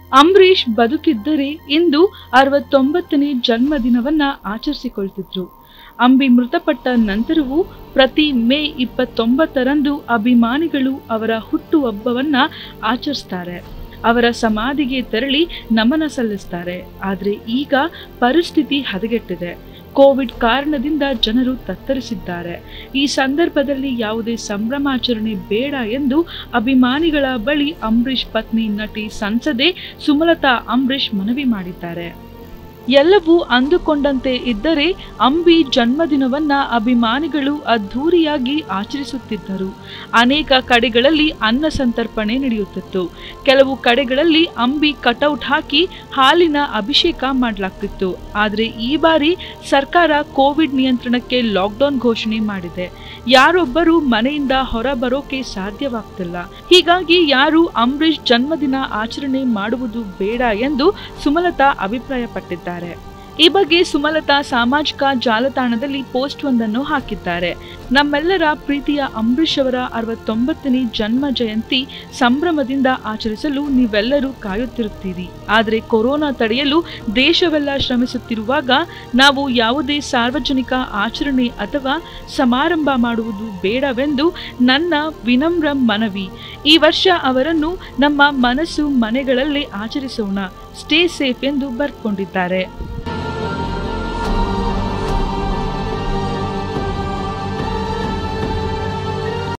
ಅಂಬರೀಷ್ ಬದುಕಿದ್ದರೆ ಇಂದು ಅರವತ್ತೊಂಬತ್ತನೇ ಜನ್ಮದಿನವನ್ನ ಆಚರಿಸಿಕೊಳ್ತಿದ್ರು ಅಂಬಿ ಮೃತಪಟ್ಟ ನಂತರವೂ ಪ್ರತಿ ಮೇ ಇಪ್ಪತ್ತೊಂಬತ್ತರಂದು ಅಭಿಮಾನಿಗಳು ಅವರ ಹುಟ್ಟುಹಬ್ಬವನ್ನ ಆಚರಿಸ್ತಾರೆ ಅವರ ಸಮಾಧಿಗೆ ತೆರಳಿ ನಮನ ಸಲ್ಲಿಸ್ತಾರೆ ಆದರೆ ಈಗ ಪರಿಸ್ಥಿತಿ ಹದಗೆಟ್ಟಿದೆ ಕೋವಿಡ್ ಕಾರಣದಿಂದ ಜನರು ತತ್ತರಿಸಿದ್ದಾರೆ ಈ ಸಂದರ್ಭದಲ್ಲಿ ಯಾವುದೇ ಸಂಭ್ರಮಾಚರಣೆ ಬೇಡ ಎಂದು ಅಭಿಮಾನಿಗಳ ಬಳಿ ಅಂಬರೀಷ್ ಪತ್ನಿ ನಟಿ ಸಂಸದೆ ಸುಮಲತಾ ಅಂಬರೀಷ್ ಮನವಿ ಮಾಡಿದ್ದಾರೆ ಎಲ್ಲವೂ ಅಂದುಕೊಂಡಂತೆ ಇದ್ದರೆ ಅಂಬಿ ಜನ್ಮದಿನವನ್ನ ಅಭಿಮಾನಿಗಳು ಅದ್ಧೂರಿಯಾಗಿ ಆಚರಿಸುತ್ತಿದ್ದರು ಅನೇಕ ಕಡೆಗಳಲ್ಲಿ ಅನ್ನ ಸಂತರ್ಪಣೆ ನಡೆಯುತ್ತಿತ್ತು ಕೆಲವು ಕಡೆಗಳಲ್ಲಿ ಅಂಬಿ ಕಟೌಟ್ ಹಾಕಿ ಹಾಲಿನ ಅಭಿಷೇಕ ಮಾಡಲಾಗ್ತಿತ್ತು ಆದರೆ ಈ ಬಾರಿ ಸರ್ಕಾರ ಕೋವಿಡ್ ನಿಯಂತ್ರಣಕ್ಕೆ ಲಾಕ್ಡೌನ್ ಘೋಷಣೆ ಮಾಡಿದೆ ಯಾರೊಬ್ಬರು ಮನೆಯಿಂದ ಹೊರ ಬರೋಕೆ ಸಾಧ್ಯವಾಗ್ತಿಲ್ಲ ಹೀಗಾಗಿ ಯಾರು ಅಂಬರೀಷ್ ಜನ್ಮದಿನ ಆಚರಣೆ ಮಾಡುವುದು ಬೇಡ ಎಂದು ಸುಮಲತಾ ಅಭಿಪ್ರಾಯಪಟ್ಟಿದ್ದಾರೆ ಈ ಬಗ್ಗೆ ಸುಮಲತಾ ಸಾಮಾಜಿಕ ಜಾಲತಾಣದಲ್ಲಿ ಪೋಸ್ಟ್ ಒಂದನ್ನು ಹಾಕಿದ್ದಾರೆ ನಮ್ಮೆಲ್ಲರ ಪ್ರೀತಿಯ ಅಂಬರೀಷ್ ಅವರ ಅರವತ್ತೊಂಬತ್ತನೇ ಜನ್ಮ ಜಯಂತಿ ಸಂಭ್ರಮದಿಂದ ಆಚರಿಸಲು ನೀವೆಲ್ಲರೂ ಕಾಯುತ್ತಿರುತ್ತೀರಿ ಆದರೆ ಕೊರೋನಾ ತಡೆಯಲು ದೇಶವೆಲ್ಲ ಶ್ರಮಿಸುತ್ತಿರುವಾಗ ನಾವು ಯಾವುದೇ ಸಾರ್ವಜನಿಕ ಆಚರಣೆ ಅಥವಾ ಸಮಾರಂಭ ಮಾಡುವುದು ಬೇಡವೆಂದು ನನ್ನ ವಿನಮ್ರ ಮನವಿ ಈ ವರ್ಷ ಅವರನ್ನು ನಮ್ಮ ಮನಸ್ಸು ಮನೆಗಳಲ್ಲೇ ಆಚರಿಸೋಣ ಸ್ಟೇ ಸೇಫ್ ಎಂದು ಬರ್ಕೊಂಡಿದ್ದಾರೆ